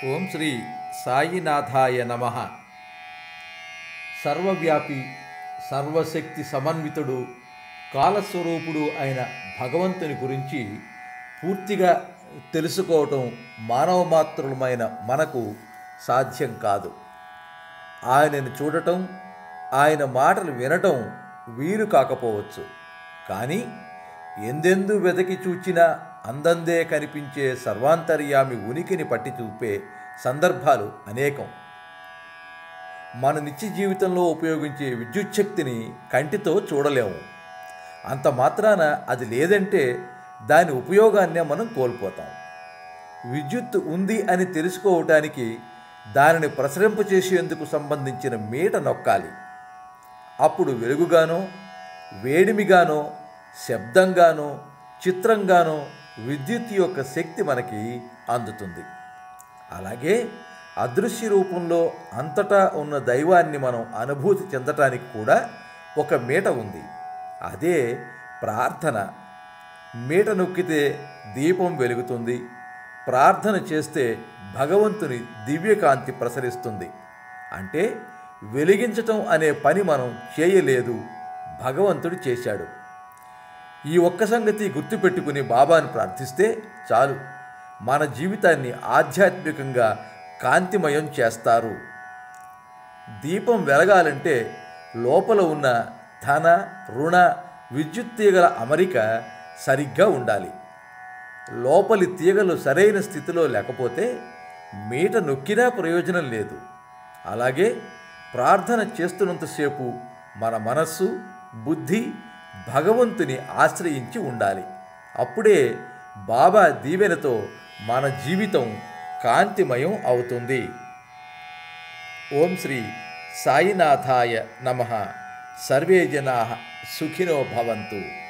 ఓం శ్రీ సాయినాథాయ నమ సర్వవ్యాపి సర్వశక్తి సమన్వితుడు కాలస్వరూపుడు అయిన భగవంతుని గురించి పూర్తిగా తెలుసుకోవటం మానవ మాత్రులమైన మనకు సాధ్యం కాదు ఆయనను చూడటం ఆయన మాటలు వినటం వీలు కాకపోవచ్చు కానీ ఎందెందు వెతకి చూచినా అందందే కనిపించే సర్వాంతర్యామి ఉనికిని పట్టి చూపే సందర్భాలు అనేకం మన నిత్య జీవితంలో ఉపయోగించే విద్యుత్ శక్తిని కంటితో చూడలేము అంత మాత్రాన అది లేదంటే దాని ఉపయోగాన్నే మనం కోల్పోతాం విద్యుత్ ఉంది అని తెలుసుకోవటానికి దానిని ప్రసరింపచేసేందుకు సంబంధించిన మీట నొక్కాలి అప్పుడు వెలుగుగానో వేడిమిగానో శబ్దంగానో చిత్రంగానో విద్యుత్ యొక్క శక్తి మనకి అందుతుంది అలాగే అదృశ్య రూపంలో అంతటా ఉన్న దైవాన్ని మనం అనుభూతి చెందటానికి కూడా ఒక మీట ఉంది అదే ప్రార్థన మీట నొక్కితే దీపం వెలుగుతుంది ప్రార్థన చేస్తే భగవంతుని దివ్యకాంతి ప్రసరిస్తుంది అంటే వెలిగించటం అనే పని మనం చేయలేదు భగవంతుడు చేశాడు ఈ ఒక్క సంగతి గుర్తుపెట్టుకుని బాబాను ప్రార్థిస్తే చాలు మన జీవితాన్ని ఆధ్యాత్మికంగా కాంతిమయం చేస్తారు దీపం వెలగాలంటే లోపల ఉన్న ధన రుణ విద్యుత్ తీగల అమరిక సరిగ్గా ఉండాలి లోపలి తీగలు సరైన స్థితిలో లేకపోతే మీట నొక్కినా ప్రయోజనం లేదు అలాగే ప్రార్థన చేస్తున్నంతసేపు మన మనస్సు బుద్ధి భగవంతుని ఆశ్రయించి ఉండాలి అప్పుడే బాబా దీవెనతో మన జీవితం కాంతిమయం అవుతుంది ఓం శ్రీ సాయినాథాయ నమ సర్వే జనా సుఖినో భవంతు